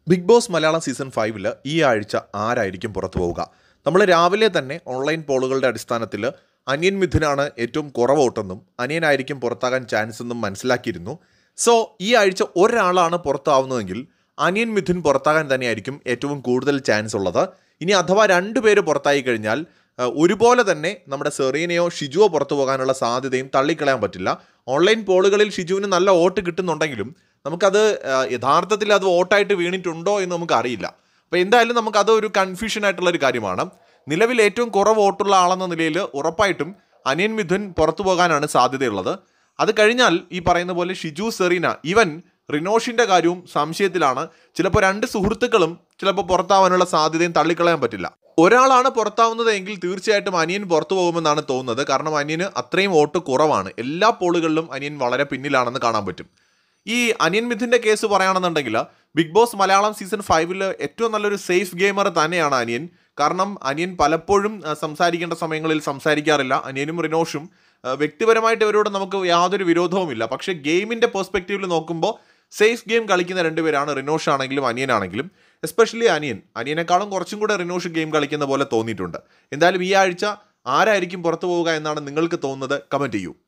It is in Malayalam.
ബിഗ് ബോസ് മലയാളം സീസൺ ഫൈവിൽ ഈ ആഴ്ച ആരായിരിക്കും പുറത്തു പോവുക നമ്മൾ രാവിലെ തന്നെ ഓൺലൈൻ പോളുകളുടെ അടിസ്ഥാനത്തിൽ അനിയൻ മിഥുനാണ് ഏറ്റവും കുറവ് വോട്ടെന്നും അനിയനായിരിക്കും പുറത്താകാൻ ചാൻസ് എന്നും മനസ്സിലാക്കിയിരുന്നു സോ ഈ ആഴ്ച ഒരാളാണ് പുറത്താവുന്നതെങ്കിൽ അനിയൻ മിഥുൻ പുറത്താകാൻ തന്നെയായിരിക്കും ഏറ്റവും കൂടുതൽ ചാൻസ് ഉള്ളത് ഇനി അഥവാ രണ്ട് പേര് പുറത്തായി കഴിഞ്ഞാൽ അഹ്, ഒരുപോലെ തന്നെ നമ്മുടെ സെറീനയോ ഷിജുവോ പുറത്തു പോകാനുള്ള സാധ്യതയും തള്ളിക്കളയാൻ പറ്റില്ല ഓൺലൈൻ പോളുകളിൽ ഷിജുവിന് നല്ല വോട്ട് കിട്ടുന്നുണ്ടെങ്കിലും നമുക്കത് ആ, യഥാർത്ഥത്തിൽ അത് വോട്ടായിട്ട് വീണിട്ടുണ്ടോ എന്ന് നമുക്ക് അറിയില്ല അപ്പോൾ എന്തായാലും നമുക്കത് ഒരു കൺഫ്യൂഷൻ ആയിട്ടുള്ള ഒരു കാര്യമാണ് നിലവിൽ ഏറ്റവും കുറവ് വോട്ടുള്ള ആളെന്ന നിലയിൽ ഉറപ്പായിട്ടും അനിയൻ മിഥുൻ പുറത്തു പോകാനാണ് സാധ്യതയുള്ളത് അത് കഴിഞ്ഞാൽ ഈ പറയുന്ന പോലെ ഷിജു സെറീന ഇവൻ റിനോഷിന്റെ കാര്യവും സംശയത്തിലാണ് ചിലപ്പോൾ രണ്ട് സുഹൃത്തുക്കളും ചിലപ്പോൾ പുറത്താവാനുള്ള സാധ്യതയും തള്ളിക്കളയാൻ പറ്റില്ല ഒരാളാണ് പുറത്താവുന്നത് എങ്കിൽ തീർച്ചയായിട്ടും അനിയൻ പുറത്തു പോകുമെന്നാണ് തോന്നുന്നത് കാരണം അനിയന് അത്രയും വോട്ട് കുറവാണ് എല്ലാ പോളുകളിലും അനിയൻ വളരെ പിന്നിലാണെന്ന് കാണാൻ പറ്റും ഈ അനിയൻ മിഥുന്റെ കേസ് പറയുകയാണെന്നുണ്ടെങ്കിൽ ബിഗ് ബോസ് മലയാളം സീസൺ ഫൈവിൽ ഏറ്റവും നല്ലൊരു സേഫ് ഗെയിമർ തന്നെയാണ് അനിയൻ കാരണം അനിയൻ പലപ്പോഴും ആ, സംസാരിക്കേണ്ട സമയങ്ങളിൽ സംസാരിക്കാറില്ല അനിയനും റിനോഷും ആ, വ്യക്തിപരമായിട്ട് ഇവരോട് നമുക്ക് യാതൊരു വിരോധവുമില്ല പക്ഷേ ഗെയിമിന്റെ പെർസ്പെക്റ്റീവിൽ നോക്കുമ്പോൾ സേഫ് ഗെയിം കളിക്കുന്ന രണ്ടുപേരാണ് റിനോഷ് ആണെങ്കിലും അനിയനാണെങ്കിലും എസ്പെഷ്യലി അനിയൻ അനിയനേക്കാളും കുറച്ചും കൂടെ റിനോഷ് ഗെയിം കളിക്കുന്ന പോലെ തോന്നിയിട്ടുണ്ട് എന്തായാലും ഈ ആഴ്ച ആരായിരിക്കും പുറത്തു പോവുക എന്നാണ് നിങ്ങൾക്ക് തോന്നുന്നത് കമൻറ്റ് ചെയ്യൂ